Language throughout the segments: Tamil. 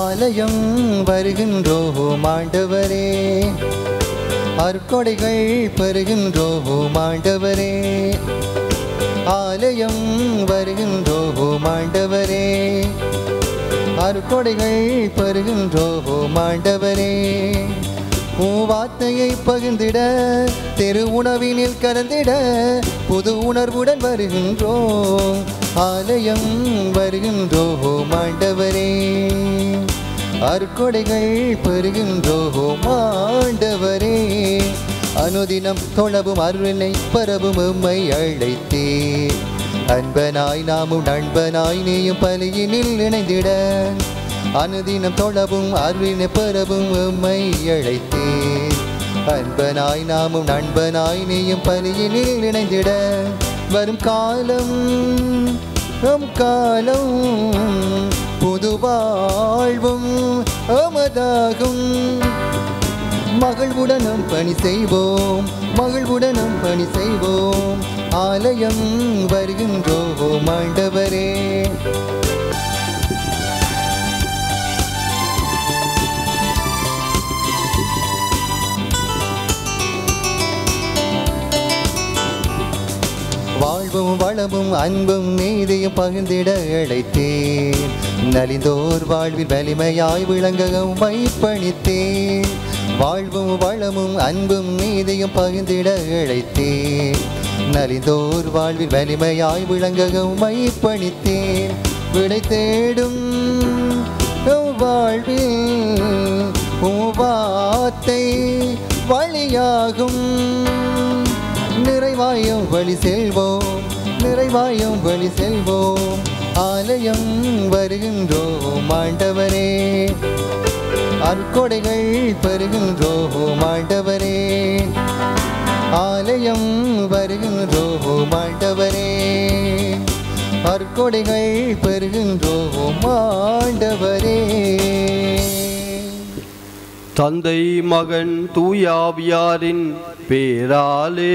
ஆலயம் வருகின்றோம் ஆண்டவரே அற்கொடைகள் பெறுகின்றோம் ஆண்டவரே ஆலயம் வருகின்றோம் ஆண்டவரே அற்கொடைகள் பெறுகின்றோம் ஆண்டவரே உன் வார்த்தையை பகிர்ந்திட தெரு உணவினில் கலந்திட புது உணர்வுடன் வருகின்றோம் ஆலயம் வருகின்றோம் ஆண்டவரே அற்கொடைகள் பெறுகின்றோம் ஆண்டவரே அனுதினம் தொழவும் அருளை பரவும் உம்மை அழைத்தே அன்பனாய் நாமும் நண்பனாய் நீயும் பலியினில் இணைந்திட அனுதினம் தொழவும் அருளினை பெறவும் உம்மை அழைத்தே அன்பனாய் நாமும் நண்பனாய் நீயும் பலியினில் இணைந்திட வரும் காலம் நம் காலம் புது வாழ்வும் அமதாகும் மகிழ்வுடனும் பணி செய்வோம் மகிழ்வுடனும் பணி செய்வோம் ஆலயம் வருகின்றோம் ஆண்டவரே வாழ்வும் வளமும் அன்பும் நீதியும் பகிர்ந்திட அழைத்தேன் நலிந்தோர் வாழ்வில் வலிமையாய் விளங்க உம்மை பணித்தேன் வாழ்வும் வளமும் அன்பும் நீதியும் பகிர்ந்திட அழைத்தேன் நலிந்தோர் வாழ்வில் வலிமையாய் விளங்க உம்மை பணித்தேன் விடை தேடும் உம் வாழ்வில் உம் வார்த்தை வழியாகும் நிறைவாயும் வழி செல்வோம் நிறைவாயும் வழி செல்வோம் ஆலயம் வருகின்றோம் ஆண்டவரே அற்கொடைகள் பெறுகின்றோம் ஆண்டவரே ஆலயம் வருகின்றோம் ஆண்டவரே அற்கொடைகள் பெறுகின்றோம் ஆண்டவரே தந்தை மகன் தூயாவியாரின் பேராலே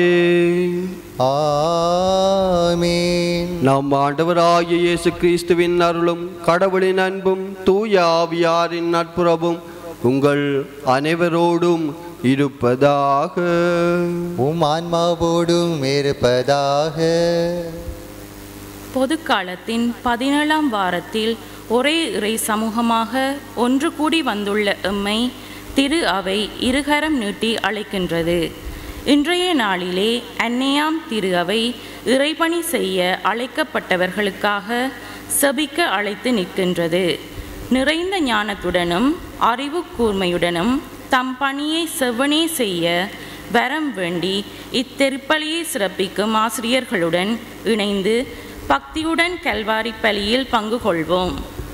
ஆமேன் நம் ஆண்டவராகிய இயேசு கிறிஸ்துவின் அருளும் கடவுளின் அன்பும் தூயாவியாரின் நட்புறவும் உங்கள் அனைவரோடும் இருப்பதாக உம் ஆன்மாவோடும் இருப்பதாக பொதுக்காலத்தின் பதினேழாம் வாரத்தில் ஒரே இறை சமூகமாக ஒன்று கூடி வந்துள்ள எம்மை திரு அவை இருகரம் நீட்டி அழைக்கின்றது இன்றைய நாளிலே அன்னையாம் திரு அவை இறைபணி செய்ய அழைக்கப்பட்டவர்களுக்காக செபிக்க அழைத்து நிற்கின்றது நிறைந்த ஞானத்துடனும் அறிவு கூர்மையுடனும் தம் பணியை செவ்வனே செய்ய வரம் வேண்டி இத்திருப்பலியை சிறப்பிக்கும் ஆசிரியர்களுடன் இணைந்து பக்தியுடன் கல்வாரி பலியில் பங்கு கொள்வோம்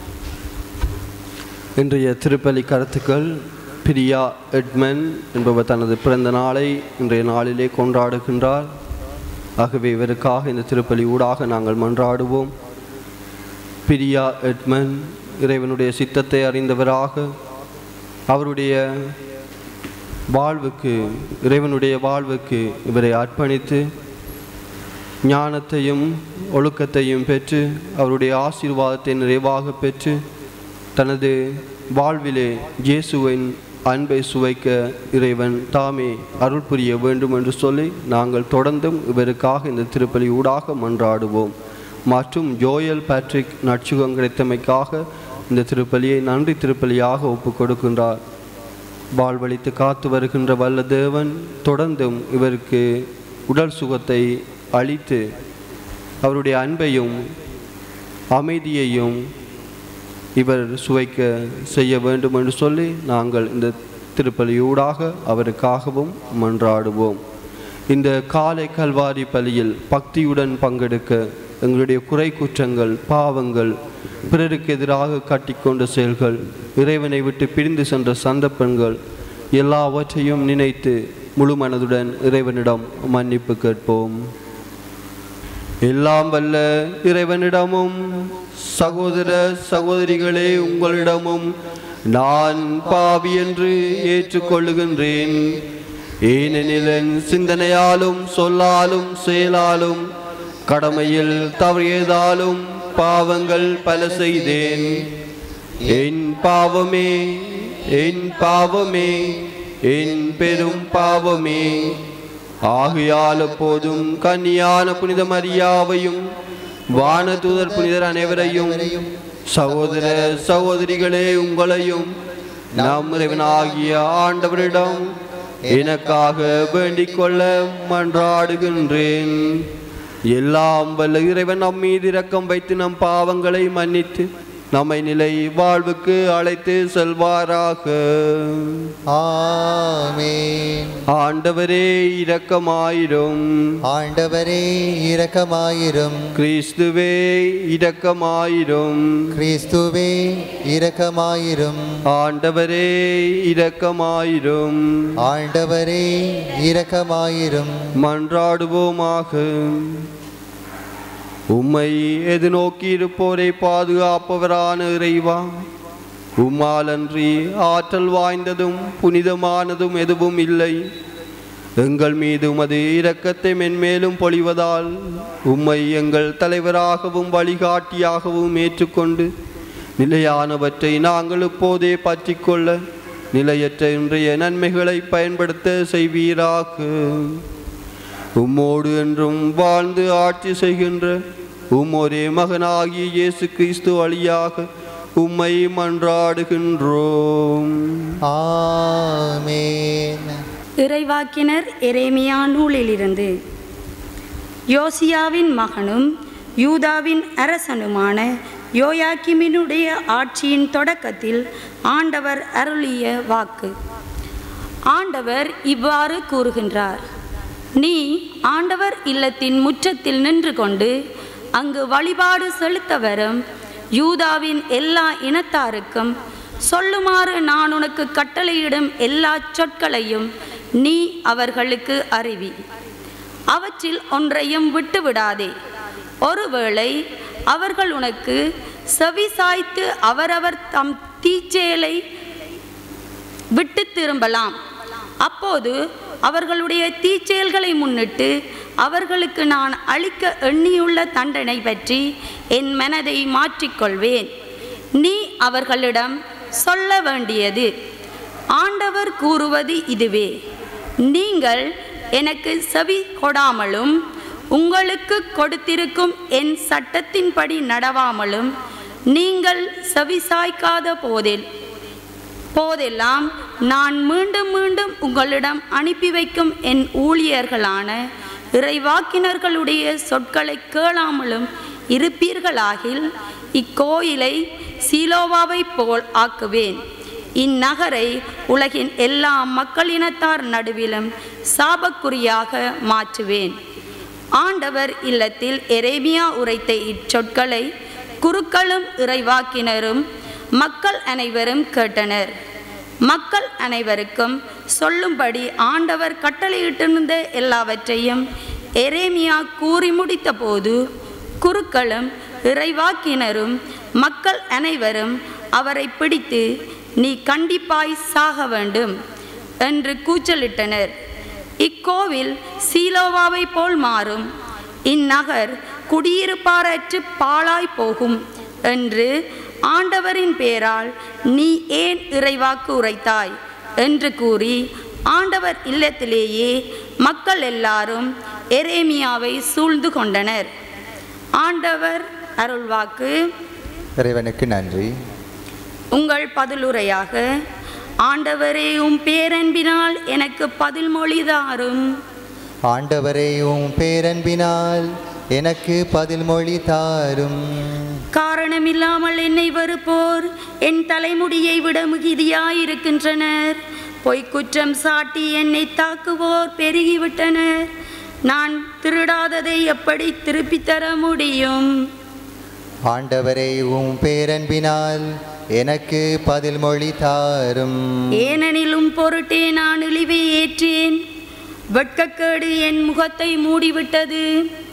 இன்றைய திருப்பலி கருத்துக்கள் பிரியா எட்மன் என்பவர் தனது பிறந்த நாளை இன்றைய நாளிலே கொண்டாடுகின்றார் ஆகவே இவருக்காக இந்த திருப்பலி ஊடாக நாங்கள் மன்றாடுவோம் பிரியா எட்மன் இறைவனுடைய சித்தத்தை அறிந்தவராக அவருடைய வாழ்வுக்கு இறைவனுடைய வாழ்வுக்கு இவரை அர்ப்பணித்து ஞானத்தையும் ஒழுக்கத்தையும் பெற்று அவருடைய ஆசீர்வாதத்தை நிறைவாக பெற்று தனது வாழ்விலே இயேசுவின் அன்பை சுவைக்க இறைவன் தாமே அருள் புரிய வேண்டும் என்று சொல்லி நாங்கள் தொடர்ந்தும் இவருக்காக இந்த திருப்பலி ஊடாக மன்றாடுவோம் மற்றும் ஜோயல் பேட்ரிக் நற்சுகம் கிடைத்தமைக்காக இந்த திருப்பலியை நன்றி திருப்பலியாக ஒப்புக் கொடுக்கின்றார் வாழ்வழித்து காத்து வருகின்ற வல்ல தேவன் தொடர்ந்தும் இவருக்கு உடல் சுகத்தை அளித்து அவருடைய அன்பையும் அமைதியையும் இவர் சுவைக்க செய்ய வேண்டும் என்று சொல்லி நாங்கள் இந்த திருப்பலியூடாக அவருக்காகவும் மன்றாடுவோம் இந்த காலை கல்வாரி பலியில் பக்தியுடன் பங்கெடுக்க எங்களுடைய குறை குற்றங்கள் பாவங்கள் பிறருக்கு எதிராக கட்டிக்கொண்ட செயல்கள் இறைவனை விட்டு பிரிந்து சென்ற சந்தர்ப்பங்கள் எல்லாவற்றையும் நினைத்து முழு மனதுடன் இறைவனிடம் மன்னிப்பு கேட்போம் எல்லாம் வல்ல இறைவனிடமும் சகோதர சகோதரிகளே உங்களிடமும் நான் பாவி என்று ஏற்றுக்கொள்ளுகின்றேன் ஏனெனில் என் சிந்தனையாலும் சொல்லாலும் செயலாலும் கடமையில் தவறியதாலும் பாவங்கள் பல செய்தேன் என் பாவமே என் பாவமே என் பெரும் பாவமே ஆகையால் போதும் கன்னியான புனித மரியாவையும் வானதூதர் புனிதர் அனைவரையும் சகோதர சகோதரிகளே உங்களையும் நம் இறைவனாகிய ஆண்டவரிடம் எனக்காக வேண்டிக் கொள்ள மன்றாடுகின்றேன் எல்லாம் வல்ல இறைவன் நம் மீது இரக்கம் வைத்து நம் பாவங்களை மன்னித்து நம்மை நிலை வாழ்வுக்கு அழைத்து செல்வாராக ஆமென் ஆண்டவரே இரக்கமாயிரும் ஆண்டவரே இரக்கமாயிரும் கிறிஸ்துவே இரக்கமாயிரும் கிறிஸ்துவே இரக்கமாயிரும் ஆண்டவரே இரக்கமாயிரும் ஆண்டவரே இரக்கமாயிரும் மன்றாடுவோமாக உம்மை எது நோக்கி இருப்போரை பாதுகாப்பவரான இறைவா உம்மாலன்றி ஆற்றல் வாய்ந்ததும் புனிதமானதும் எதுவும் இல்லை எங்கள் மீது உமது இரக்கத்தை மென்மேலும் பொழிவதால் உம்மை எங்கள் தலைவராகவும் வழிகாட்டியாகவும் ஏற்றுக்கொண்டு நிலையானவற்றை நாங்கள் இப்போதே பற்றிக்கொள்ள நிலையற்ற இன்றைய நன்மைகளை பயன்படுத்த செய்வீராக உம்மோடு என்றும் வாழ்ந்து ஆட்சி செய்கின்ற உம் ஒரே மகனாகிய இயேசு கிறிஸ்து வழியாக உம்மை மன்றாடுகின்றோம் ஆமென் இறைவாக்கினர் எரேமியா நூலிலிருந்து யோசியாவின் மகனும் யூதாவின் அரசனுமான யோயாக்கிமினுடைய ஆட்சியின் தொடக்கத்தில் ஆண்டவர் அருளிய வாக்கு ஆண்டவர் இவ்வாறு கூறுகின்றார் நீ ஆண்டவர் இல்லத்தின் முற்றத்தில் நின்று கொண்டு அங்கு வழிபாடு செலுத்த வரும் யூதாவின் எல்லா இனத்தாருக்கும் சொல்லுமாறு நான் உனக்கு கட்டளையிடும் எல்லா சொற்களையும் நீ அவர்களுக்கு அறிவி அவற்றில் ஒன்றையும் விட்டுவிடாதே ஒருவேளை அவர்கள் உனக்கு செவி சாய்த்து அவரவர் தம் தீச்செயலை விட்டு திரும்பலாம் அப்போது அவர்களுடைய தீச்செயல்களை முன்னிட்டு அவர்களுக்கு நான் அளிக்க எண்ணியுள்ள தண்டனை பற்றி என் மனதை மாற்றிக்கொள்வேன் நீ அவர்களிடம் சொல்ல வேண்டியது ஆண்டவர் கூறுவது இதுவே நீங்கள் எனக்கு செவி கொடாமலும் உங்களுக்கு கொடுத்திருக்கும் என் சட்டத்தின்படி நடவாமலும் நீங்கள் செவிசாய்க்காத போதில் போதெல்லாம் நான் மீண்டும் மீண்டும் உங்களிடம் அனுப்பி வைக்கும் என் ஊழியர்களான இறைவாக்கினர்களுடைய சொற்களை கேளாமலும் இருப்பீர்களாகில் இக்கோயிலை சீலோவாவைப் போல் ஆக்குவேன் இந்நகரை உலகின் எல்லா மக்களினத்தார் நடுவிலும் சாபக்குறியாக மாற்றுவேன் ஆண்டவர் இல்லத்தில் எரேமியா உரைத்த இச்சொற்களை குருக்களும் இறைவாக்கினரும் மக்கள் அனைவரும் கேட்டனர் மக்கள் அனைவருக்கும் சொல்லும்படி ஆண்டவர் கட்டளையிட்டிருந்த எல்லாவற்றையும் எரேமியா கூறி முடித்தபோது குருக்களும் இறைவாக்கினரும் மக்கள் அனைவரும் அவரை பிடித்து நீ கண்டிப்பாய் சாக வேண்டும் என்று கூச்சலிட்டனர் இக்கோவில் சீலோவாவை போல் மாறும் இந்நகர் குடியிருப்பாரற்று பாழாய் போகும் என்று ஆண்டவரின் பேரால் நீ ஏன் இறைவாக்கு உரைத்தாய் என்று கூறி ஆண்டவர் இல்லத்திலேயே மக்கள் எல்லாரும் எரேமியாவை சூழ்ந்து கொண்டனர் ஆண்டவர் அருள்வாக்கு இறைவனுக்கு நன்றி உங்கள் பதிலுரையாக ஆண்டவரே உம் பேரன்பினால் எனக்கு பதில் மொழிதாரும் ஆண்டவரே உம் பேரன்பினால் எனக்கு பதில் மொழி தாரும் காரணமில்லாமல் என்னை வெறுப்போர் என் தலைமுடியை விட மிகுதியாயிருக்கின்றனர் பொய்க்குற்றம் சாட்டி என்னை தாக்குவோர் பெருகிவிட்டனர் நான் திருடாததை எப்படி திருப்பித் தர முடியும் ஆண்டவரே உம் பேரன்பினால் எனக்கு பதில் மொழி தாரும் ஏனெனிலும் பொருட்டே நான் இழிவை ஏற்றேன் வெட்கக்கேடு என் முகத்தை மூடிவிட்டது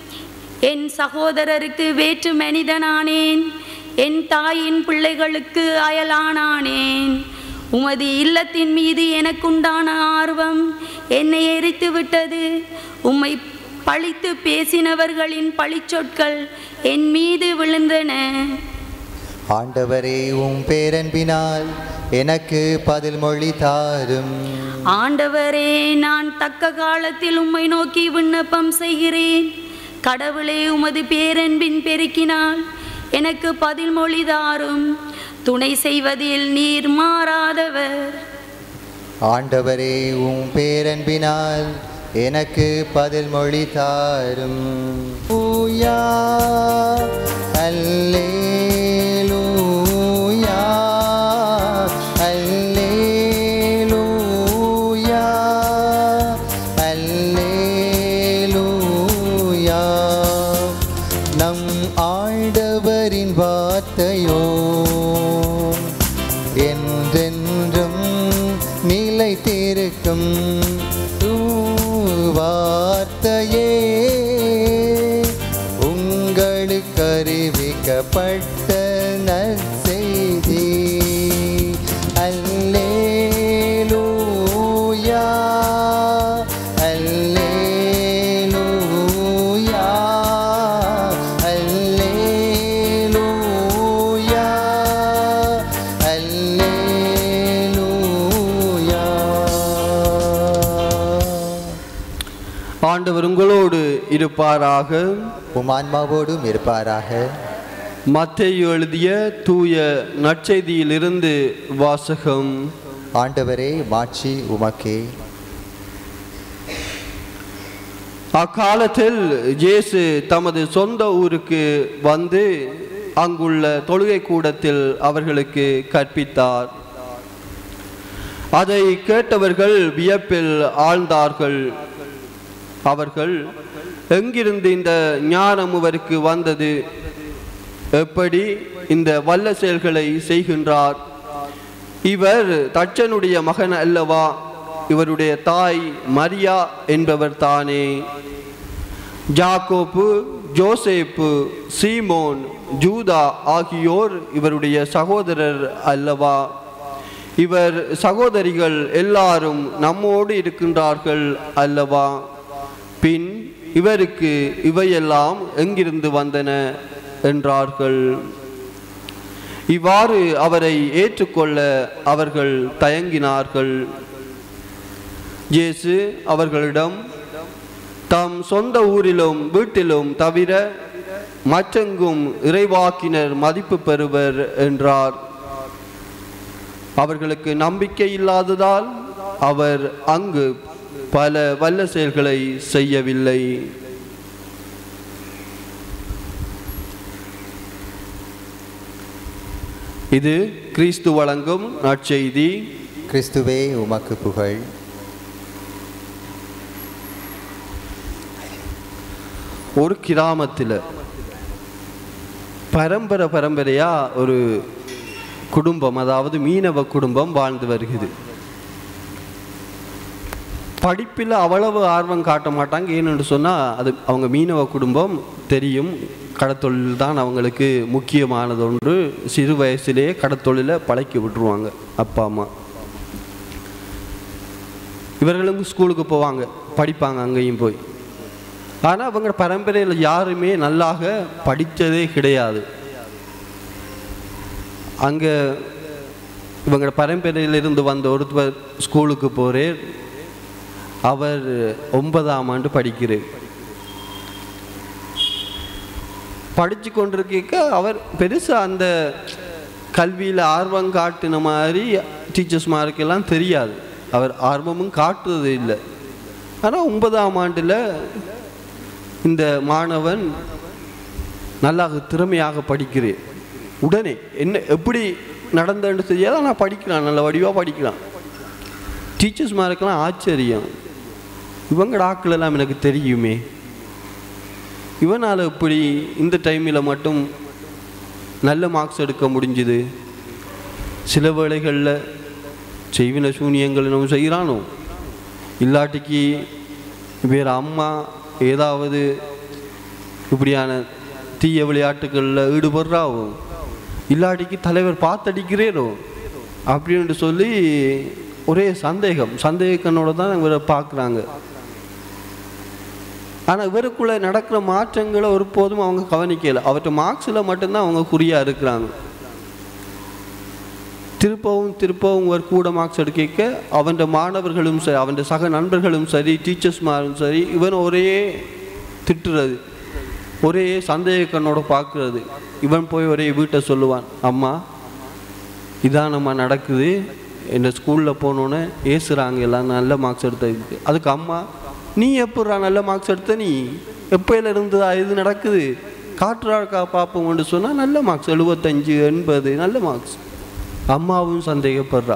என் சகோதரருக்கு வேற்று மனிதனானேன் என் தாயின் பிள்ளைகளுக்கு அயலானானேன் உமது இல்லத்தின் மீது எனக்குண்டான ஆர்வம் என்னை எரித்து விட்டது உம்மை பழித்து பேசினவர்களின் பழிச்சொற்கள் என் மீது விழுந்தன ஆண்டவரே உம் பேரன்பினால் எனக்கு பதில் மொழி தாரும் ஆண்டவரே நான் தக்க காலத்தில் உம்மை நோக்கி விண்ணப்பம் செய்கிறேன் கடவுளே உமது பேரன்பின் பெருக்கினால் எனக்கு பதில் மொழி தாரும் துணை செய்வதில் நீர் மாறாதவர் ஆண்டவரே உம் பேரன்பினால் எனக்கு பதில் மொழி தாரும் ஊயா அல்லேலூயா அல்லேலூயா அல்லேலூயா நம் ஆண்டவரின் வார்த்தையோ என்றென்றும் நிலைத்திருக்கும் வார்த்தையே உங்களுக்கு அறிவிக்கப்பட்ட நற்செய்தி அல்லேலூயா அல்லேலூயா அல்லேலூயா அல்லேலூயா ஆண்டவர் உங்களோடு இருப்பாராக உம் ஆன்மாவோடும் இருப்பாராக மத்தேயு எழுதிய தூய நற்செய்தியிலிருந்து வாசகம் ஆண்டவரே மாட்சி உமக்கே அக்காலத்தில் இயேசு தமது சொந்த ஊருக்கு வந்து அங்குள்ள தொழுகை கூடத்தில் அவர்களுக்கு கற்பித்தார் அதை கேட்டவர்கள் வியப்பில் ஆழ்ந்தார்கள் அவர்கள் எங்கிருந்து இந்த ஞானம் இவருக்கு வந்தது எப்படி இந்த வல்ல செயல்களை செய்கின்றார் இவர் தச்சனுடைய மகன் அல்லவா இவருடைய தாய் மரியா என்பவர் தானே ஜாக்கோப்பு ஜோசேப்பு சீமோன் ஜூதா ஆகியோர் இவருடைய சகோதரர் அல்லவா இவர் சகோதரிகள் எல்லாரும் நம்மோடு இருக்கின்றார்கள் அல்லவா பின் இவருக்கு இவையெல்லாம் எங்கிருந்து வந்தன என்றார்கள் இவ்வாறு அவரை ஏற்றுக்கொள்ள அவர்கள் தயங்கினார்கள் இயேசு அவர்களிடம் தம் சொந்த ஊரிலும் வீட்டிலும் தவிர மற்றெங்கும் இறைவாக்கினர் மதிப்பு பெறுவர் என்றார் அவர்களுக்கு நம்பிக்கை இல்லாததால் அவர் அங்கு பல வல்ல செயல்களை செய்யவில்லை இது கிறிஸ்து வழங்கும் நற்செய்தி கிறிஸ்துவே உமக்கு புகழ் ஒரு கிராமத்தில் பரம்பரை பரம்பரையா ஒரு குடும்பம் அதாவது மீனவ குடும்பம் வாழ்ந்து வருகிறது படிப்பில் அவ்வளவு ஆர்வம் காட்ட மாட்டாங்க ஏன்னு சொன்னால் அது அவங்க மீனவ குடும்பம் தெரியும் கடத்தொழில் தான் அவங்களுக்கு முக்கியமானது ஒன்று சிறு வயசுலேயே கடத்தொழிலை பழக்கி விட்டுருவாங்க அப்பா அம்மா இவர்களும் ஸ்கூலுக்கு போவாங்க படிப்பாங்க அங்கேயும் போய் ஆனால் அவங்க பரம்பரையில் யாருமே நல்லாக படித்ததே கிடையாது அங்கே இவங்க பரம்பரையிலிருந்து வந்த ஒருத்தர் ஸ்கூலுக்கு போகிறேன் அவர் ஒன்பதாம் ஆண்டு படிக்கிறேன் படித்து கொண்டிருக்க அவர் பெருசாக அந்த கல்வியில் ஆர்வம் காட்டின மாதிரி டீச்சர்ஸ்மாருக்கெல்லாம் தெரியாது அவர் ஆர்வமும் காட்டுறது இல்லை ஆனால் ஒன்பதாம் ஆண்டில் இந்த மாணவன் நல்லா திறமையாக படிக்கிறேன் உடனே என்ன எப்படி நடந்தேன்னு தெரியாது ஆனால் படிக்கிறான் நல்ல வடிவாக படிக்கிறான் டீச்சர்ஸ்மாருக்கெல்லாம் ஆச்சரியம் இவங்கட ஆட்கள் எல்லாம் எனக்கு தெரியுமே இவனால் இப்படி இந்த டைமில் மட்டும் நல்ல மார்க்ஸ் எடுக்க முடிஞ்சுது சில வேளைகளில் செய்வின சூனியங்கள் நம்ம செய்கிறானோ இல்லாட்டிக்கு வேறு அம்மா ஏதாவது இப்படியான தீய விளையாட்டுகளில் ஈடுபடுறாவோ இல்லாட்டிக்கு தலைவர் பார்த்தடிக்கிறேனோ அப்படின்னு சொல்லி ஒரே சந்தேகம் சந்தேக கண்ணோட தான் இவரை பார்க்குறாங்க ஆனால் இவருக்குள்ளே நடக்கிற மாற்றங்களை ஒருபோதும் அவங்க கவனிக்கலை அவர்கிட்ட மார்க்ஸில் மட்டும்தான் அவங்க குறியாக இருக்கிறாங்க திருப்பவும் திருப்பவும் ஒரு கூட மார்க்ஸ் எடுக்க அவன் மாணவர்களும் சரி அவன் சக நண்பர்களும் சரி டீச்சர்ஸ்மாரும் சரி இவன் ஒரே திட்டுறது ஒரே சந்தேக கண்ணோட பார்க்கறது இவன் போய் ஒரே வீட்டை சொல்லுவான் அம்மா இதான் நம்ம நடக்குது இந்த ஸ்கூலில் போனோன்னே ஏசுகிறாங்க எல்லாம் நல்ல மார்க்ஸ் எடுத்ததுக்கு அதுக்கு அம்மா நீ எப்படா நல்ல மார்க்ஸ் எடுத்த நீ எப்போயில இருந்ததா இது நடக்குது காட்டுறாக்கா பார்ப்போம்னு சொன்னால் நல்ல மார்க்ஸ் எழுபத்தஞ்சு எண்பது நல்ல மார்க்ஸ் அம்மாவும் சந்தேகப்படுறா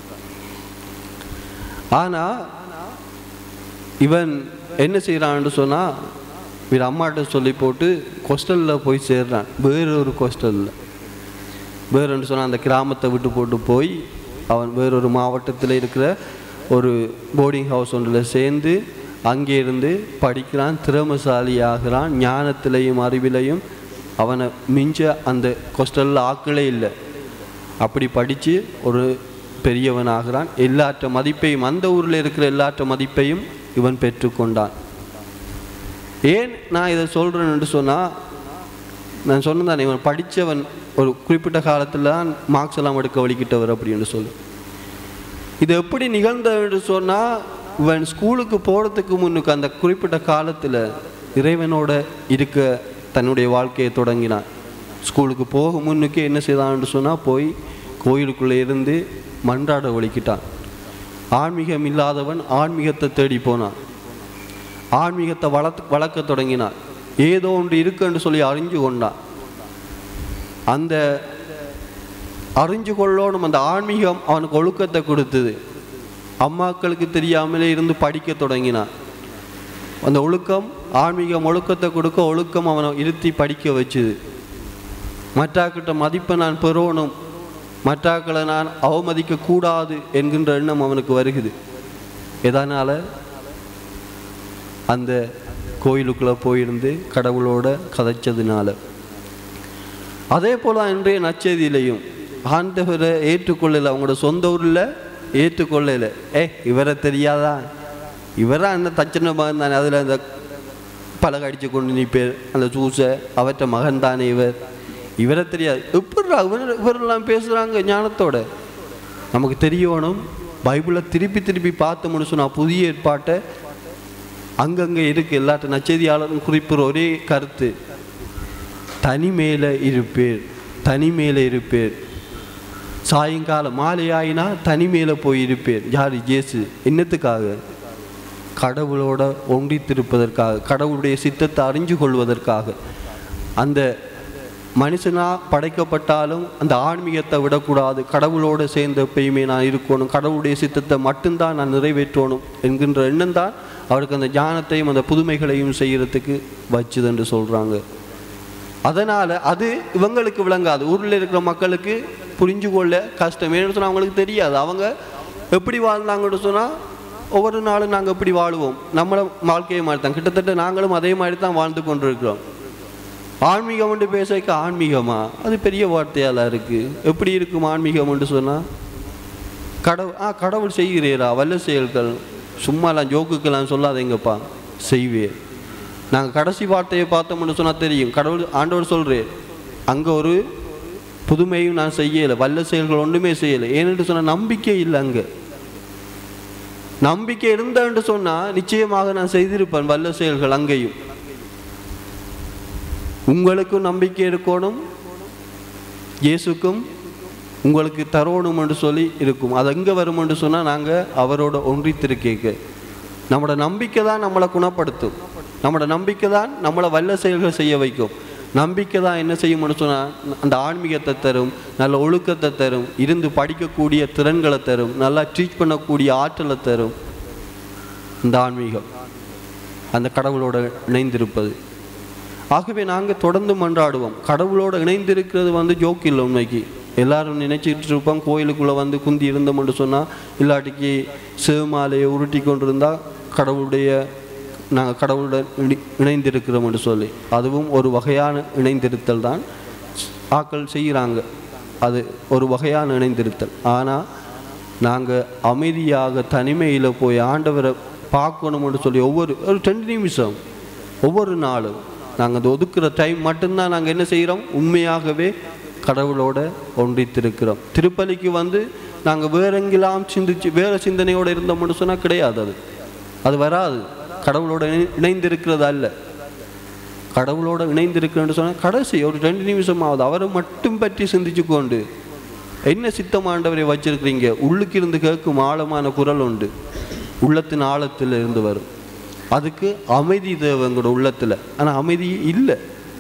ஆனால் இவன் என்ன செய்கிறான்னு சொன்னால் இவன் அம்மாட்ட சொல்லி போட்டு ஹாஸ்டலில் போய் சேர்றான் வேறொரு ஹாஸ்டலில் வேறுன்னு சொன்னால் அந்த கிராமத்தை விட்டு போட்டு போய் அவன் வேறொரு மாவட்டத்தில் இருக்கிற ஒரு போர்டிங் ஹவுஸ் ஒன்றில் சேர்ந்து அங்கே இருந்து படிக்கிறான் திறமசாலி ஆகிறான் ஞானத்திலையும் அறிவிலையும் அவனை மிஞ்ச அந்த ஹாஸ்டலில் ஆக்களே இல்லை அப்படி படித்து ஒரு பெரியவன் ஆகிறான் எல்லாற்ற மதிப்பையும் அந்த ஊரில் இருக்கிற எல்லாற்ற மதிப்பையும் இவன் பெற்றுக்கொண்டான் ஏன் நான் இதை சொல்கிறேன்னு சொன்னால் நான் சொன்னதானே இவன் படித்தவன் ஒரு குறிப்பிட்ட காலத்தில் தான் மார்க்ஸ் எல்லாம் எடுக்க வலிக்கிட்டவர் அப்படின்னு சொல்லி இது எப்படி நிகழ்ந்தது சொன்னால் இவன் ஸ்கூலுக்கு போகிறதுக்கு முன்னுக்கு அந்த குறிப்பிட்ட காலத்தில் இறைவனோட இருக்க தன்னுடைய வாழ்க்கையை தொடங்கினான் ஸ்கூலுக்கு போக முன்னுக்கு என்ன செய்தான்னு சொன்னால் போய் கோயிலுக்குள்ளே இருந்து மன்றாட ஒழிக்கிட்டான் ஆன்மீகம் இல்லாதவன் ஆன்மீகத்தை தேடி போனான் ஆன்மீகத்தை வளர்த்து வளர்க்க தொடங்கினான் ஏதோ ஒன்று இருக்குன்னு சொல்லி அறிஞ்சு கொண்டான் அந்த அறிஞ்சு கொள்ளணும் அந்த ஆன்மீகம் அவனுக்கு ஒழுக்கத்தை கொடுத்தது அம்மாக்களுக்கு தெரியாமலே இருந்து படிக்க தொடங்கினான் அந்த ஒழுக்கம் ஆன்மீகம் ஒழுக்கத்தை கொடுக்க ஒழுக்கம் அவனை இருத்தி படிக்க வச்சுது மற்றாக்கிட்ட மதிப்பை நான் பெறணும் மற்றாக்களை நான் அவமதிக்க கூடாது என்கின்ற எண்ணம் அவனுக்கு வருகுது எதனால் அந்த கோயிலுக்குள்ளே போயிருந்து கடவுளோட கதைச்சதுனால அதே போல் இன்றைய நச்செய்தியிலையும் ஆண்டவரை ஏற்றுக்கொள்ளலை அவங்களோட சொந்த ஊரில் ஏற்றுக்கொள்ளலை ஏ இவரை தெரியாதா இவரா அந்த தச்சனை மகன் தானே அதில் அந்த பலகை அடித்து கொண்டு நிற்பேர் அந்த ஜூஸை அவற்ற மகன் தானே இவர் இவரை தெரியாது எப்படா இவர் இவரெல்லாம் பேசுகிறாங்க ஞானத்தோட நமக்கு தெரியணும் பைபிளை திருப்பி திருப்பி பார்த்தோம்னு சொன்னால் புதிய ஏற்பாட்டை அங்கங்கே இருக்கு எல்லாத்த நச்செய்தியாளரும் குறிப்பிற ஒரே கருத்து தனிமேல இருப்பேர் தனிமேல இருப்பேர் சாயங்காலம் மாலை ஆயினா தனிமேல போய் இருப்பேர் யார் ஜேசு என்னத்துக்காக கடவுளோட ஒன்றித்திருப்பதற்காக கடவுளுடைய சித்தத்தை அறிஞ்சு கொள்வதற்காக அந்த மனுஷனா படைக்கப்பட்டாலும் அந்த ஆன்மீகத்தை விடக்கூடாது கடவுளோட சேர்ந்த எப்பயுமே நான் இருக்கணும் கடவுளுடைய சித்தத்தை மட்டும்தான் நான் நிறைவேற்றணும் என்கின்ற எண்ணம் தான் அவருக்கு அந்த ஞானத்தையும் அந்த புதுமைகளையும் செய்யறதுக்கு வச்சுது என்று சொல்கிறாங்க அதனால் அது இவங்களுக்கு விளங்காது ஊரில் இருக்கிற மக்களுக்கு புரிஞ்சு கொள்ள கஷ்டம் ஏன்னு சொன்னால் அவங்களுக்கு தெரியாது அவங்க எப்படி வாழ்ந்தாங்கன்னு சொன்னால் ஒவ்வொரு நாளும் நாங்கள் எப்படி வாழுவோம் நம்மளை வாழ்க்கையை மாதிரி தான் கிட்டத்தட்ட நாங்களும் அதே மாதிரி தான் வாழ்ந்து கொண்டிருக்கிறோம் ஆன்மீகம் ஒன்று பேசக்க ஆன்மீகமா அது பெரிய வார்த்தையால இருக்கு எப்படி இருக்கும் ஆன்மீகம் என்று சொன்னால் கடவுள் ஆ கடவுள் செய்கிறீரா வல்ல செயல்கள் சும்மாலாம் ஜோக்குக்கெல்லாம் சொல்லாதீங்கப்பா செய்வேன் நாங்கள் கடைசி வார்த்தையை பார்த்தோம்னு சொன்னால் தெரியும் கடவுள் ஆண்டவர் சொல்கிறேன் அங்கே ஒரு புதுமையும் நான் செய்யலை வல்ல செயல்கள் ஒன்றுமே செய்யலை ஏனென்று சொன்னால் நம்பிக்கை இல்லை அங்கே நம்பிக்கை இருந்தேன்னு சொன்னால் நிச்சயமாக நான் செய்திருப்பேன் வல்ல செயல்கள் அங்கேயும் உங்களுக்கும் நம்பிக்கை இருக்கணும் இயேசுக்கும் உங்களுக்கு தரணும் என்று சொல்லி இருக்கும் அது எங்கே வரும் என்று சொன்னால் நாங்கள் அவரோட ஒன்றித்திருக்கேக்க நம்மளோட நம்பிக்கை தான் நம்மளை குணப்படுத்தும் நம்மளோட நம்பிக்கை தான் நம்மளை வல்ல செயல்கள் செய்ய வைக்கும் நம்பிக்கை தான் என்ன செய்யும்னு சொன்னால் அந்த ஆன்மீகத்தை தரும் நல்ல ஒழுக்கத்தை தரும் இருந்து படிக்கக்கூடிய திறன்களை தரும் நல்லா ட்ரீட் பண்ணக்கூடிய ஆற்றலை தரும் இந்த ஆன்மீகம் அந்த கடவுளோட இணைந்திருப்பது ஆகவே நாங்கள் தொடர்ந்து மன்றாடுவோம் கடவுளோட இணைந்திருக்கிறது வந்து ஜோக் இல்லை உண்மைக்கு எல்லாரும் நினைச்சிட்டு இருப்போம் கோயிலுக்குள்ளே வந்து குந்தி இருந்தோம்னு சொன்னால் இல்லாட்டிக்கு சிவமாலையை உருட்டி கொண்டிருந்தால் கடவுளுடைய நாங்கள் கடவுளுடன் இணை- இணைந்திருக்கிறோம் என்று சொல்லி அதுவும் ஒரு வகையான இணைந்திருத்தல் தான் ஆக்கள் செய்கிறாங்க அது ஒரு வகையான இணைந்திருத்தல் ஆனால் நாங்கள் அமைதியாக தனிமையில் போய் ஆண்டவரை பார்க்கணும்னு சொல்லி ஒவ்வொரு ஒரு ரெண்டு நிமிஷம் ஒவ்வொரு நாளும் நாங்கள் அந்த ஒதுக்குற டைம் மட்டும்தான் நாங்கள் என்ன செய்கிறோம் உண்மையாகவே கடவுளோட ஒன்றித்திருக்கிறோம் திருப்பலிக்கு வந்து நாங்கள் வேற எங்கெல்லாம் சிந்திச்சு வேற சிந்தனையோடு இருந்தோம்னு சொன்னால் கிடையாது அது அது வராது கடவுளோட இணை- இணைந்திருக்கிறது அல்ல கடவுளோட இணைந்திருக்கிறேன்னு சொன்னால் கடைசி ஒரு ரெண்டு நிமிஷமாவது அவரை மட்டும் பற்றி சிந்திச்சு கொண்டு என்ன சித்தமாண்டவரை வச்சிருக்கிறீங்க உள்ளுக்கு இருந்து கேட்கும் ஆழமான குரல் உண்டு உள்ளத்தின் ஆழத்தில் இருந்து வரும் அதுக்கு அமைதி தேவை எங்களோட உள்ளத்தில் ஆனால் அமைதி இல்லை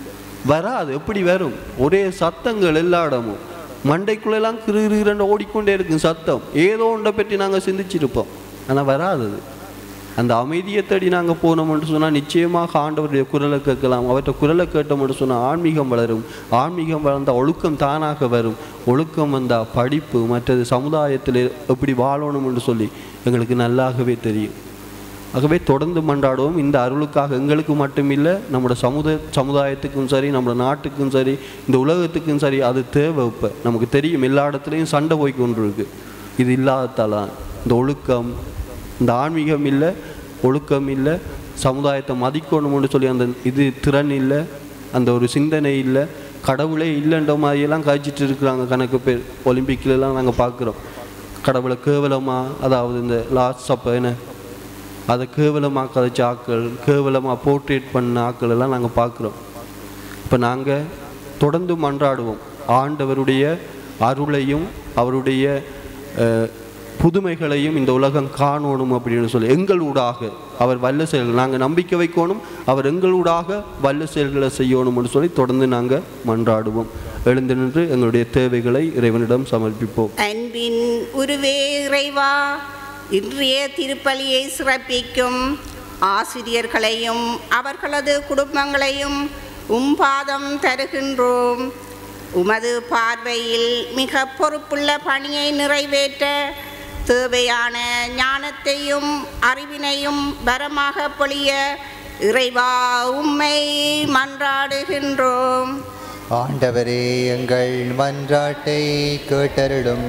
வராது எப்படி வரும் ஒரே சத்தங்கள் எல்லா இடமும் மண்டைக்குள்ளெல்லாம் கிருகிருன்னு ஓடிக்கொண்டே இருக்கும் சத்தம் ஏதோ ஒன்றை பற்றி நாங்கள் சிந்திச்சிருப்போம் ஆனால் வராது அது அந்த அமைதியை தேடி நாங்கள் போனோம்னு சொன்னால் நிச்சயமாக ஆண்டவருடைய குரலை கேட்கலாம் அவர்கிட்ட குரலை கேட்டோம்னு சொன்னால் ஆன்மீகம் வளரும் ஆன்மீகம் வளர்ந்தால் ஒழுக்கம் தானாக வரும் ஒழுக்கம் வந்தால் படிப்பு மற்றது சமுதாயத்தில் எப்படி வாழணும்னு சொல்லி எங்களுக்கு நல்லாகவே தெரியும் ஆகவே தொடர்ந்து மன்றாடுவோம் இந்த அருளுக்காக எங்களுக்கு மட்டுமில்லை நம்மளோட சமுதாய சமுதாயத்துக்கும் சரி நம்மளோட நாட்டுக்கும் சரி இந்த உலகத்துக்கும் சரி அது தேவை இப்போ நமக்கு தெரியும் எல்லா இடத்துலையும் சண்டை போய் கொண்டிருக்கு இது இல்லாததால் தான் இந்த ஒழுக்கம் இந்த ஆன்மீகம் இல்லை ஒழுக்கம் இல்லை சமுதாயத்தை மதிக்கணும்னு சொல்லி அந்த இது திறன் இல்லை அந்த ஒரு சிந்தனை இல்லை கடவுளே இல்லைன்ற மாதிரியெல்லாம் காய்ச்சிட்டு இருக்கிறாங்க கணக்கு பேர் ஒலிம்பிக்லலாம் நாங்கள் பார்க்குறோம் கடவுளை கேவலமாக அதாவது இந்த லாஸ்ட் சப்ப என்ன அதை கேவலமாக கதைச்ச ஆக்கள் கேவலமாக போர்ட்ரேட் பண்ண ஆக்கள் எல்லாம் நாங்கள் பார்க்குறோம் இப்போ நாங்கள் தொடர்ந்து மன்றாடுவோம் ஆண்டவருடைய அருளையும் அவருடைய அஹ், புதுமைகளையும் இந்த உலகம் காணணும் அப்படின்னு சொல்லி எங்களூடாக அவர் வல்ல செயல்கள் நாங்கள் நம்பிக்கை வைக்கணும் அவர் எங்களூடாக வல்ல செயல்களை செய்யணும்னு சொல்லி தொடர்ந்து நாங்கள் மன்றாடுவோம் எழுந்து நின்று எங்களுடைய தேவைகளை இறைவனிடம் சமர்ப்பிப்போம் அன்பின் உருவே இறைவா இன்றைய திருப்பலியை சிறப்பிக்கும் ஆசிரியர்களையும் அவர்களது குடும்பங்களையும் உம் பாதம் தருகின்றோம் உமது பார்வையில் மிக பொறுப்புள்ள பணியை நிறைவேற்ற தேவையான ஞானத்தையும் அறிவினையும் வரமாக பொழிய இறைவா உம்மை மன்றாடுகின்றோம் ஆண்டவரே எங்கள் மன்றாட்டை கேட்டருளும்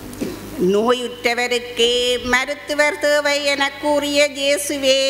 நோயுற்றவருக்கே மருத்துவர் தேவை என கூறிய இயேசுவே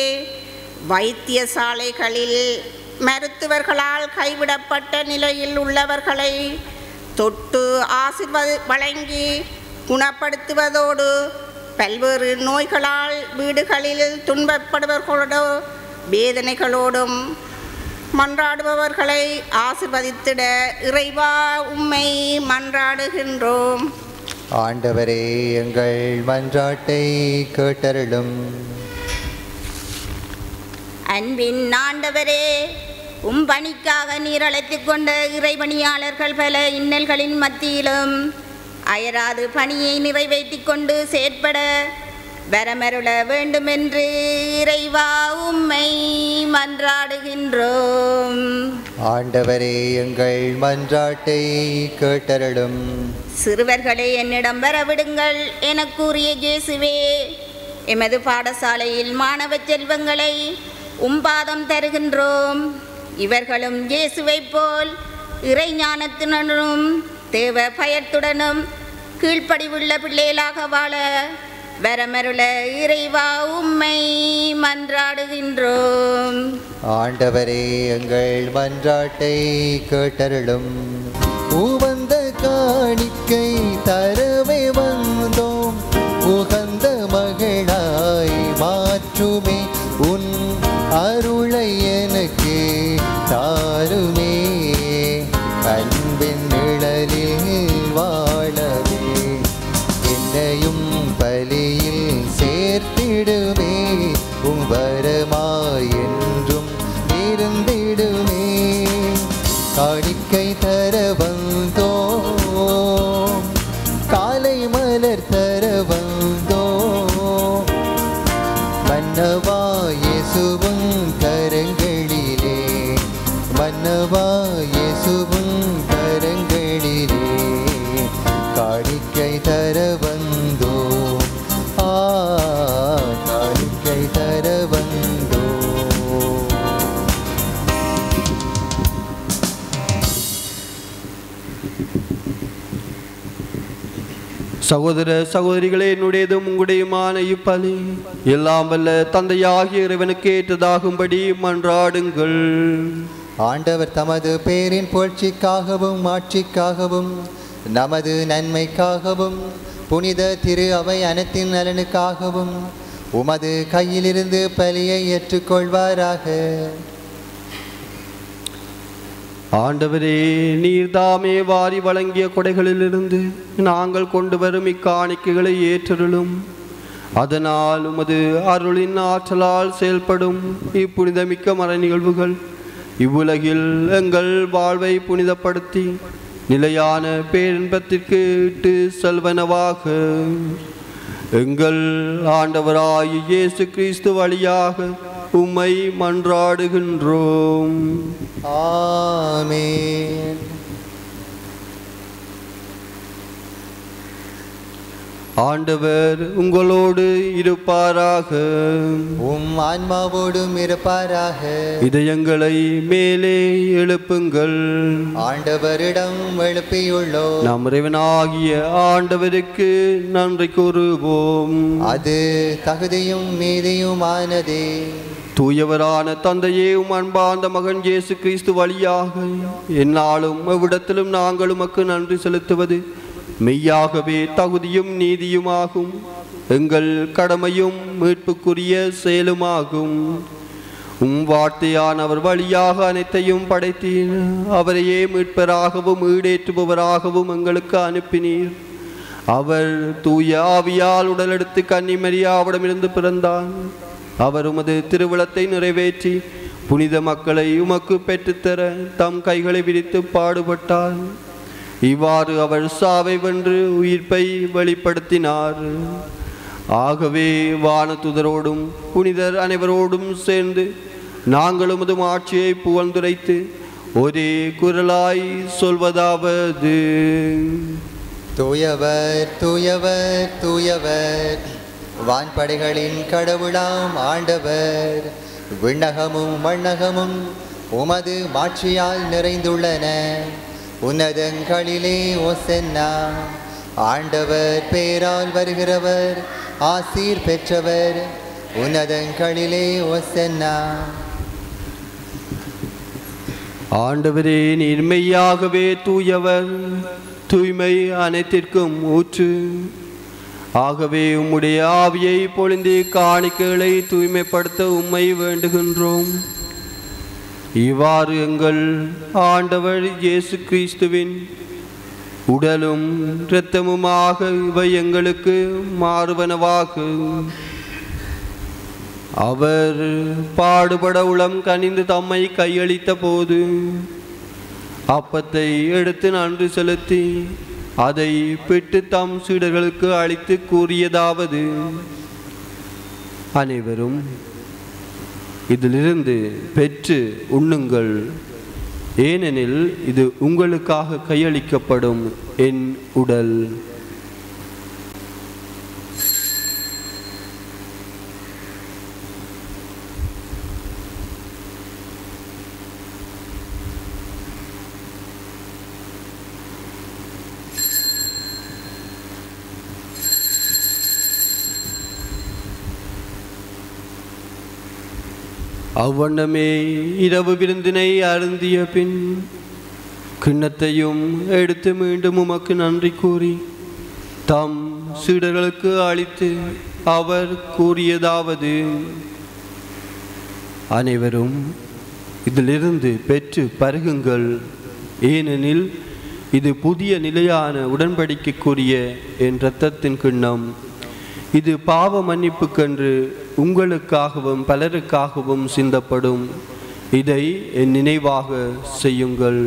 வைத்தியசாலைகளில் மருத்துவர்களால் கைவிடப்பட்ட நிலையில் உள்ளவர்களை தொட்டு ஆசிர்வதி வழங்கி குணப்படுத்துவதோடு பல்வேறு நோய்களால் வீடுகளில் துன்பப்படுபவர்களோடு வேதனைகளோடும் மன்றாடுபவர்களை ஆசிர்வதித்திட இறைவா உம்மை மன்றாடுகின்றோம் ஆண்டவரே எங்கள் மன்றாட்டை கேட்டருளும் அன்பின் ஆண்டவரே உம் பணிக்காக நீர் அழைத்துக் கொண்ட இறைபணியாளர்கள் பல இன்னல்களின் மத்தியிலும் அயராது பணியை நிறைவேற்றிக் கொண்டு செயற்பட வரமருள வேண்டுமென்று இறைவா உம்மை மன்றாடுகின்றோம் ஆண்டவரே எங்கள் மன்றாட்டை கேட்டருளும் சிறுவர்களை என்னிடம் வரவிடுங்கள் என கூறிய இயேசுவே எமது பாடசாலையில் மாணவ செல்வங்களை உம்பாதம் தருகின்றோம் இவர்களும் இயேசுவைப் போல் இறை ஞானத்துடனும் தேவ பயத்துடனும் கீழ்ப்படிவுள்ள பிள்ளைகளாக வாழ வரமருள இறைவா உம்மை மன்றாடுகின்றோம் ஆண்டவரே எங்கள் மன்றாட்டை கேட்டருளும் உவந்த காணிக்கை தரவே வந்தோம் உகந்த மகளாய் மாற்றுமே உன் அருளை எனக்கு தாருமே அன்பின் நிழலில் வாழவே என்னையும் பலியில் சேர்த்திடுமே உம் வரமாய் என்றும் இருந்திடுமே காணிக்கை தர வந்தோ காலை மலர் தர வந்தோ மன்னவா இயேசுவும் கரங்களிலே மன்னவா இயேசுவும் கரங்களிலே காணிக்கை தர வந்தோ ஆ காணிக்கை தர வந்தோ சகோதர சகோதரிகளே என்னுடையதும் உங்களுடையமான இப்பலி எல்லாம் வல்ல தந்தையாகிய இறைவனுக்கு ஏற்றதாகும்படி மன்றாடுங்கள் ஆண்டவர் தமது பேரின் புகழ்ச்சிக்காகவும் ஆட்சிக்காகவும் நமது நன்மைக்காகவும் புனித திரு அவை அனைத்தின் நலனுக்காகவும் உமது கையிலிருந்து பலியை ஏற்றுக்கொள்வாராக ஆண்டவரே நீர்தாமே வாரி வழங்கிய கொடைகளிலிருந்து நாங்கள் கொண்டு வரும் இக்காணிக்கைகளை ஏற்றருளும் அதனால் உமது அருளின் ஆற்றலால் செயல்படும் இப்புனிதமிக்க மர நிகழ்வுகள் இவ்வுலகில் எங்கள் வாழ்வை புனிதப்படுத்தி நிலையான பேரின்பத்திற்கு இட்டு செல்வனவாக எங்கள் ஆண்டவராய் இயேசு கிறிஸ்து வழியாக உம்மை மன்றாடுகின்றோம் ஆமென் ஆண்டவர் உங்களோடு இருப்பாராக உம் ஆன்மாவோடும் இருப்பாராக இதயங்களை மேலே எழுப்புங்கள் ஆண்டவரிடம் எழுப்பியுள்ளோ நம் இறைவனாகிய ஆண்டவருக்கு நன்றி கூறுவோம் அது தகுதியும் மீதியுமானதே தூயவரான தந்தையே உம் அன்பார்ந்த மகன் இயேசு கிறிஸ்து வழியாக எந்நாளும் எவ்விடத்திலும் நாங்கள் உமக்கு நன்றி செலுத்துவது மெய்யாகவே தகுதியும் நீதியுமாகும் எங்கள் கடமையும் மீட்புக்குரிய செயலுமாகும் உம் வார்த்தையான் அவர் வழியாக அனைத்தையும் படைத்தீர் அவரையே மீட்பராகவும் ஈடேற்றுபவராகவும் எங்களுக்கு அனுப்பினீர் அவர் தூய ஆவியால் உடலெடுத்து கன்னிமரியாவிடமிருந்து பிறந்தார் அவர் உமது திருவிழத்தை நிறைவேற்றி புனித மக்களை உமக்கு பெற்றுத்தர தம் கைகளை விரித்து பாடுபட்டார் இவ்வாறு அவர் சாவை வென்று உயிர்ப்பை வெளிப்படுத்தினார் ஆகவே வானதுதரோடும் புனிதர் அனைவரோடும் சேர்ந்து நாங்கள் உமது ஆட்சியை புகழ்ந்துரைத்து ஒரே குரலாய் சொல்வதாவது தூயவர் தூயவர் தூயவர் வான்படைகளின் கடவுளாம் ஆண்டவர் விண்ணகமும் மண்ணகமும் உமது மாட்சியால் நிறைந்துள்ளன உன்னதங்களிலே ஒசென்னா ஆண்டவர் பேரால் வருகிறவர் ஆசீர் பெற்றவர் உன்னதங்களிலே ஒசென்னா ஆண்டவரே நீர்மையாகவே தூயவர் தூய்மை அனைத்திற்கும் ஊற்று ஆகவே உம்முடைய ஆவியை பொழிந்து காணிக்கைகளை தூய்மைப்படுத்த உம்மை வேண்டுகின்றோம் இவ்வாறு எங்கள் ஆண்டவர் இயேசு கிறிஸ்துவின் உடலும் இரத்தமுமாக இவை எங்களுக்கு மாறுவனவாகும் அவர் பாடுபட உளம் கனிந்து தம்மை கையளித்த போது அப்பத்தை எடுத்து நன்றி செலுத்தி அதை பிட்டு தம் சீடர்களுக்கு அளித்து கூறியதாவது அனைவரும் இதிலிருந்து பெற்று உண்ணுங்கள் ஏனெனில் இது உங்களுக்காக கையளிக்கப்படும் என் உடல் அவ்வண்ணமே இரவு விருந்தினை அருந்திய பின் கிண்ணத்தையும் எடுத்து மீண்டும் உமக்கு நன்றி கூறி தம் சீடர்களுக்கு அளித்து அவர் கூறியதாவது அனைவரும் இதிலிருந்து பெற்று பருகுங்கள் ஏனெனில் இது புதிய நிலையான உடன்படிக்கைக்குரிய என் இரத்தத்தின் கிண்ணம் இது பாவ மன்னிப்புக்கென்று உங்களுக்காகவும் பலருக்காகவும் சிந்தப்படும் இதை என் நினைவாக செய்யுங்கள்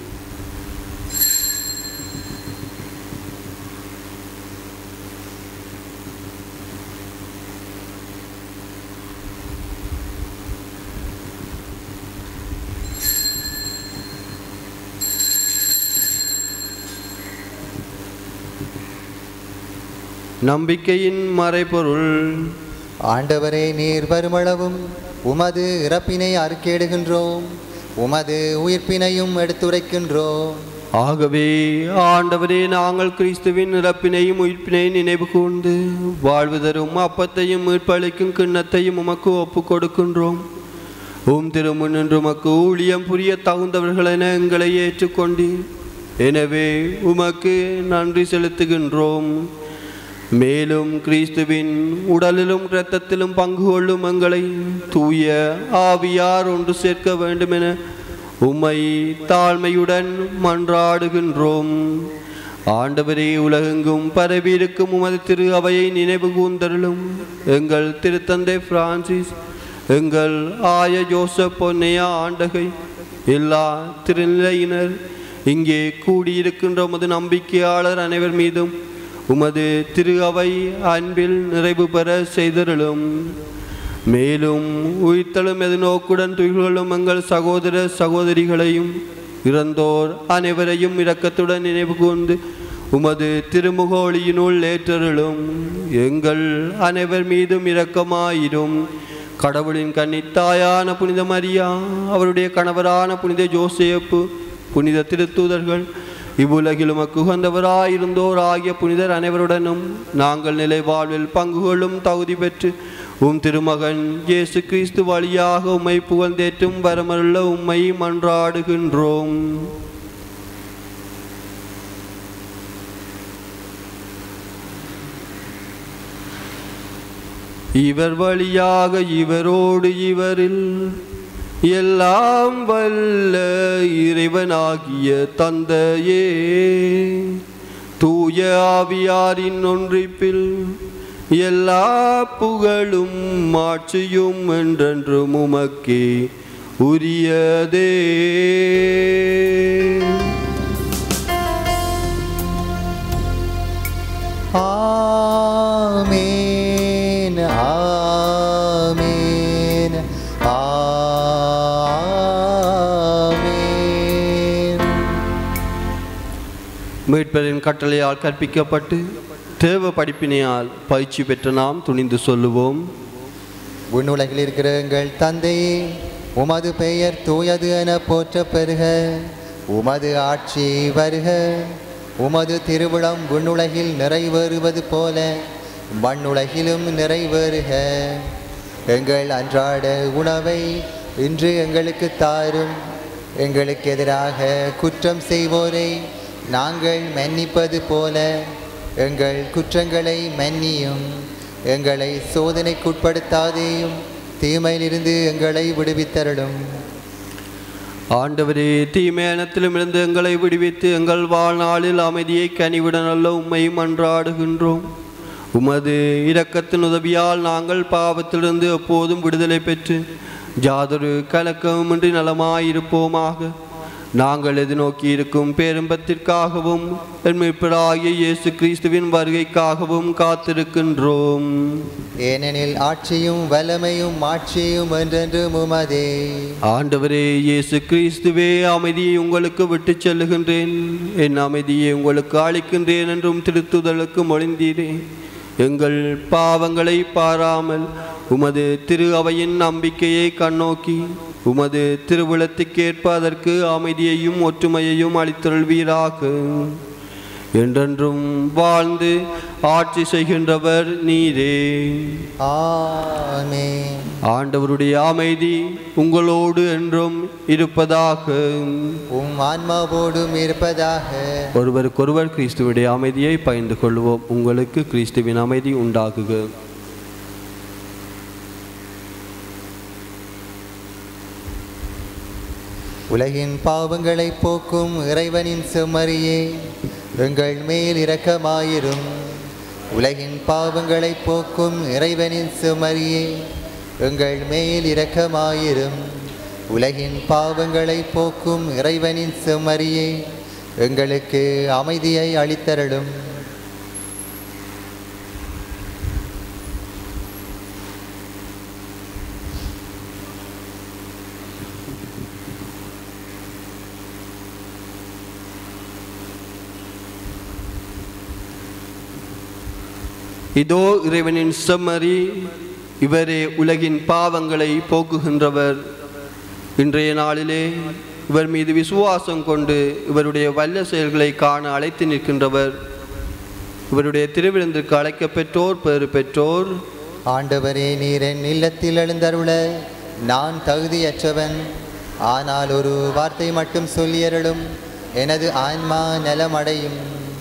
நம்பிக்கையின் மறைபொருள் ஆண்டவரே நீர் வருமளவும் உமது இறப்பினை அறிக்கையிடுகின்றோம் உமது உயிர்ப்பினையும் எடுத்துரைக்கின்றோம் ஆகவே ஆண்டவரே நாங்கள் கிறிஸ்துவின் இறப்பினையும் உயிர்ப்பினையும் நினைவு கூர்ந்து வாழ்வு தரும் அப்பத்தையும் மீட்பளிக்கும் கிண்ணத்தையும் உமக்கு ஒப்பு கொடுக்கின்றோம் உம் திருமுன்னின்று உமக்கு ஊழியம் புரிய தகுந்தவர்கள் என எங்களை ஏற்றுக்கொண்டீர் எனவே உமக்கு நன்றி செலுத்துகின்றோம் மேலும் கிறிஸ்துவின் உடலிலும் இரத்தத்திலும் பங்கு கொள்ளும் எங்களை தூய ஆவியார் ஒன்று சேர்க்க வேண்டும் என உம்மை தாழ்மையுடன் மன்றாடுகின்றோம் ஆண்டவரே உலகெங்கும் பரவியிருக்கும் உமது திரு அவையை நினைவு கூந்தருளும் எங்கள் திருத்தந்தை பிரான்சிஸ் எங்கள் ஆய ஜோசப் பொன்னையா ஆண்டகை எல்லா திருநிலையினர் இங்கே கூடியிருக்கின்ற உமது நம்பிக்கையாளர் அனைவர் மீதும் உமது திரு அவை அன்பில் நிறைவு பெற செய்தருளும் மேலும் உயிர்த்தலும் எதிர்நோக்குடன் துயில்களும் எங்கள் சகோதர சகோதரிகளையும் இறந்தோர் அனைவரையும் இரக்கத்துடன் நினைவு கூர்ந்து உமது திருமுக ஒளியினுள் ஏற்றருளும் எங்கள் அனைவர் மீதும் இரக்கமாயிரும் கடவுளின் கன்னித்தாயான புனித மரியா அவருடைய கணவரான புனித ஜோசேப்பு புனித திருத்தூதர்கள் இவ்வுலகில் உமக்கு உகந்தவராயிருந்தோர் ஆகிய புனிதர் அனைவருடனும் நாங்கள் நிலை வாழ்வில் பங்கு கொள்ளும் தகுதி பெற்று உம் திருமகன் இயேசு கிறிஸ்து வழியாக உம்மை புகழ்ந்தேற்றும் வரமருள்ள உம்மை மன்றாடுகின்றோம் இவர் வழியாக இவரோடு இவரில் எல்லாம் வல்ல இறைவனாகிய தந்தையே தூய ஆவியாரின் ஒன்றிப்பில் எல்லா புகழும் மாட்சியும் என்றென்றும் உமக்கே உரியதே ஆமீன் ஆமீன் ஆமீன் மீட்பரின் கட்டளையால் கற்பிக்கப்பட்டு தேவ படிப்பினையால் பயிற்சி பெற்ற நாம் துணிந்து சொல்லுவோம் உன்னுலகில் இருக்கிற எங்கள் தந்தையே உமது பெயர் தூயது என போற்ற பெறுக உமது ஆட்சி வருக உமது திருவிழம் விண்ணுலகில் நிறைவேறுவது போல மண்ணுலகிலும் நிறைவேறுக எங்கள் அன்றாட உணவை இன்று எங்களுக்கு தாரும் எங்களுக்கு எதிராக குற்றம் செய்வோரை நாங்கள் மன்னிப்பது போல எங்கள் குற்றங்களை மன்னியும் எங்களை சோதனைக்குட்படுத்தாதேயும் தீமையிலிருந்து எங்களை விடுவித்தருளும் ஆண்டவரே தீமையானத்திலும் இருந்து எங்களை விடுவித்து எங்கள் வாழ்நாளில் அமைதியை கனிவிட நல்ல உம்மை மன்றாடுகின்றோம் உமது இரக்கத்தின் உதவியால் நாங்கள் பாவத்திலிருந்து எப்போதும் விடுதலை பெற்று ஜாதொரு கலக்கமின்றி நலமாயிருப்போமாக நாங்கள் எதிர்நோக்கி இருக்கும் பேரம்பத்திற்காகவும் என்மைப்பராகிய இயேசு கிறிஸ்துவின் வருகைக்காகவும் காத்திருக்கின்றோம் ஏனெனில் ஆட்சியும் வல்லமையும் மாட்சியும் என்றென்றும் உமதே ஆண்டவரே இயேசு கிறிஸ்துவே அமைதியை உங்களுக்கு விட்டுச் செல்லுகின்றேன் என் அமைதியை உங்களுக்கு அளிக்கின்றேன் என்றும் திருத்துதலுக்கு மொழிந்தீரே எங்கள் பாவங்களை பாராமல் உமது திரு அவையின் நம்பிக்கையை கண்ணோக்கி உமது திருவிழத்துக்கேற்ப அதற்கு அமைதியையும் ஒற்றுமையையும் அளித்தருள்வீராக என்றென்றும் வாழ்ந்து ஆட்சி செய்கின்றவர் நீரே ஆமென் ஆண்டவருடைய அமைதி உங்களோடு என்றும் இருப்பதாக உம் ஆன்மாவோடும் இருப்பதாக ஒருவருக்கொருவர் கிறிஸ்துவுடைய அமைதியை பகிர்ந்து கொள்வோம் உங்களுக்கு கிறிஸ்துவின் அமைதி உண்டாகுக உலகின் பாவங்களை போக்கும் இறைவனின் செம்மறியே எங்கள் மேல் இரக்கமாயிரும் உலகின் பாவங்களை போக்கும் இறைவனின் செம்மறியே எங்கள் மேல் இரக்கமாயிரும் உலகின் பாவங்களை போக்கும் இறைவனின் செம்மறியே எங்களுக்கு அமைதியை அளித்தருளும் இதோ இறைவனின் செம்மறி இவரே உலகின் பாவங்களை போக்குகின்றவர் இன்றைய நாளிலே இவர் மீது விசுவாசம் கொண்டு இவருடைய வல்ல செயல்களை காண அழைத்து நிற்கின்றவர் இவருடைய திருவிருந்திற்கு அழைக்க பெற்றோர் பெறு பெற்றோர் ஆண்டவரே நீர் என் இல்லத்தில் எழுந்தருள நான் தகுதியற்றவன் ஆனால் ஒரு வார்த்தை மட்டும் சொல்லியருளும் எனது ஆன்மா நலமடையும்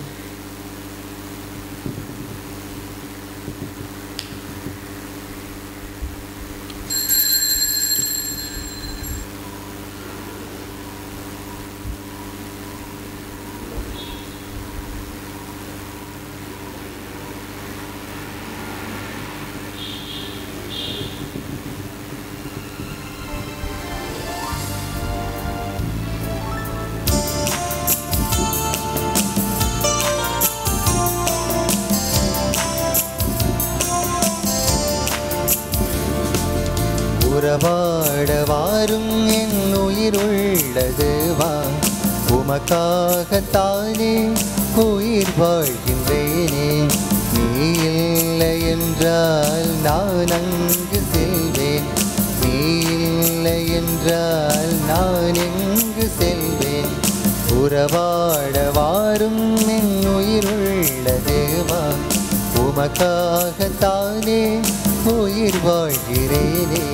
உறவாட வாரும் என் உயிருள்ளது வா உமக்காகத்தானே உயிர் வாழ்கின்றேனே நீ இல்லை என்றால் நான் அங்கு செல்வேன் நீ இல்லை என்றால் நான் எங்கு செல்வேன் உறவாட வாரும் என் உயிருள்ள தேவா உமக்காகத்தானே உயிர் வாழ்கிறேனே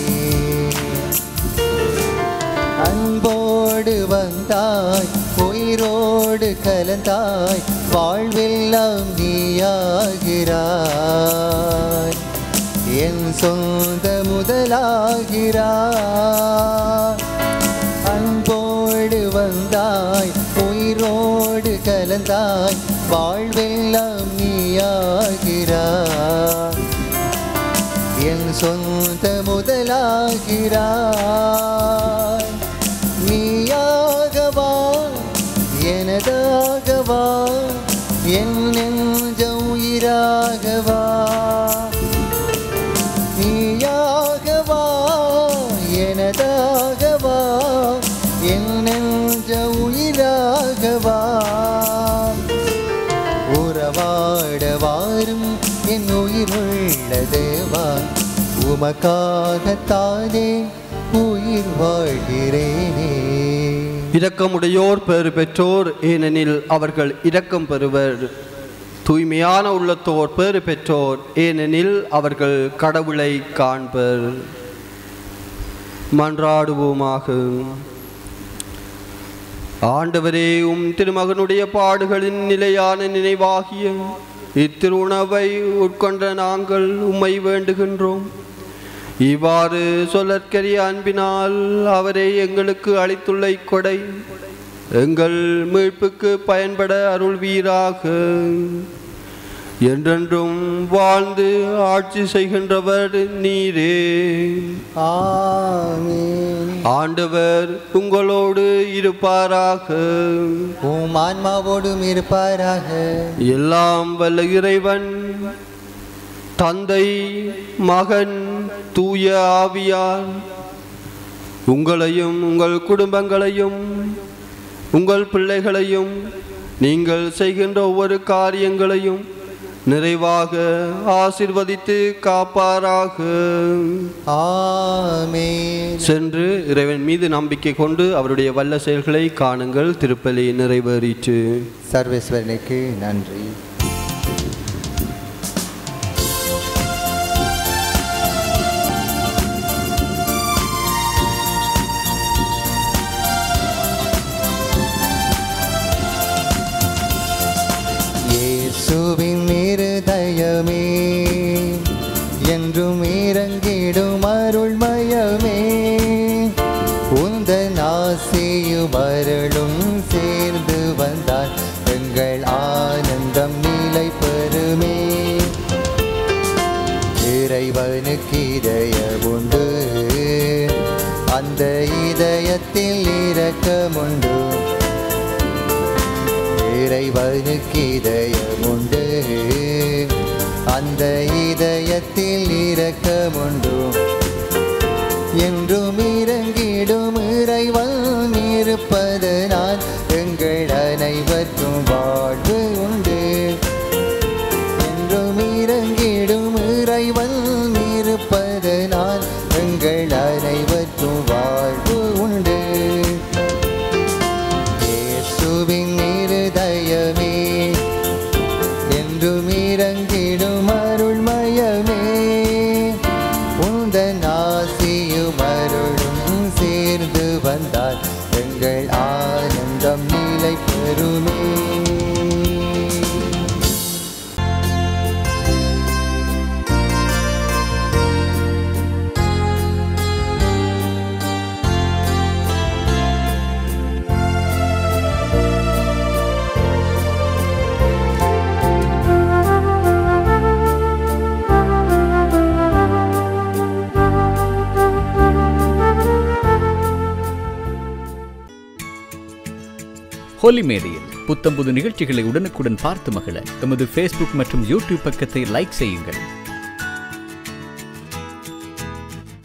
அன்போடு வந்தாய் உயிரோடு கலந்தாய் வாழ்வெல்லாம் நீயாகிறாய் என் சொந்த முதலாகிறாய் அன்போடு வந்தாய் உயிரோடு கலந்தாய் வாழ்வெல்லாம் நீயாகிறாய் என் சொந்த முதலாகிறாய் நீயாகவா எனதாகவா என் நெஞ்ச உயிராகவா நீயாகவா எனதாகவா என் நெஞ்ச உயிராகவா உறவாட வாரும் என் உயிருள்ள தேவா உமக்காகத்தானே உயிர் வாழ்கிறேனே இரக்கமுடையோர் பெறு பெற்றோர் ஏனெனில் அவர்கள் இரக்கம் பெறுவர் தூய்மையான உள்ளத்தோர் பேறு பெற்றோர் ஏனெனில் அவர்கள் கடவுளை காண்பர் மன்றாடுவோமாக ஆண்டவரே உம் திருமகனுடைய பாடுகளின் நிலையான நினைவாகிய இத்திருணவை உட்கொண்ட நாங்கள் உம்மை வேண்டுகின்றோம் இவ்வாறு சொல்லற்கரிய அன்பினால் அவரை எங்களுக்கு அளித்துள்ள இக்கொடை எங்கள் மீட்புக்கு பயன்பட அருள்வீராக என்றென்றும் வாழ்ந்து ஆட்சி செய்கின்றவர் நீரே ஆமென் ஆண்டவர் உங்களோடு இருப்பாராக உம் ஆன்மாவோடும் இருப்பாராக எல்லாம் வல்ல இறைவன் தந்தை மகன் தூய ஆவியார் உங்களையும் உங்கள் குடும்பங்களையும் உங்கள் பிள்ளைகளையும் நீங்கள் செய்கின்ற ஒவ்வொரு காரியங்களையும் நிறைவாக ஆசிர்வதித்து காப்பாராக ஆமென் சென்று இறைவன் மீது நம்பிக்கை கொண்டு அவருடைய வல்ல செயல்களை காணுங்கள் திருப்பலி நிறைவேறிற்று சர்வேஸ்வரனுக்கு நன்றி இயேசுவின் இருதயமே என்றும் இறங்கிடும் அருள்மயமே உந்தன் ஆசையும் அருளும் சேர்ந்து வந்தால் எங்கள் ஆனந்தம் நிலை பெறுமே இறைவனுக்கு இதயமுண்டு அந்த இதயத்தில் இரக்கமுண்டு இறைவனுக்கு இதயமுண்டு அந்த இதயத்தில் இரக்கமுண்டு என்றும் இறங்கிடும் இறைவன் இருப்பதனால் எங்கள் அனைவருக்கும் வாழ்வு உண்டு என்றும் இறங்கிடும் இறைவன் இருப்பதனால் எங்கள் அனைவருக்கும் வாழ்வு உண்டு இயேசுவின் இருதயமே என்றும் இறங்கிடும் அருள்மயமே உந்தன் ஆசியும் கொல்லிமேடையில் புத்தம்புது நிகழ்ச்சிகளை உடனுக்குடன் பார்த்து மகிழ எமது ஃபேஸ்புக் மற்றும் யூடியூப் பக்கத்தை லைக் செய்யுங்கள்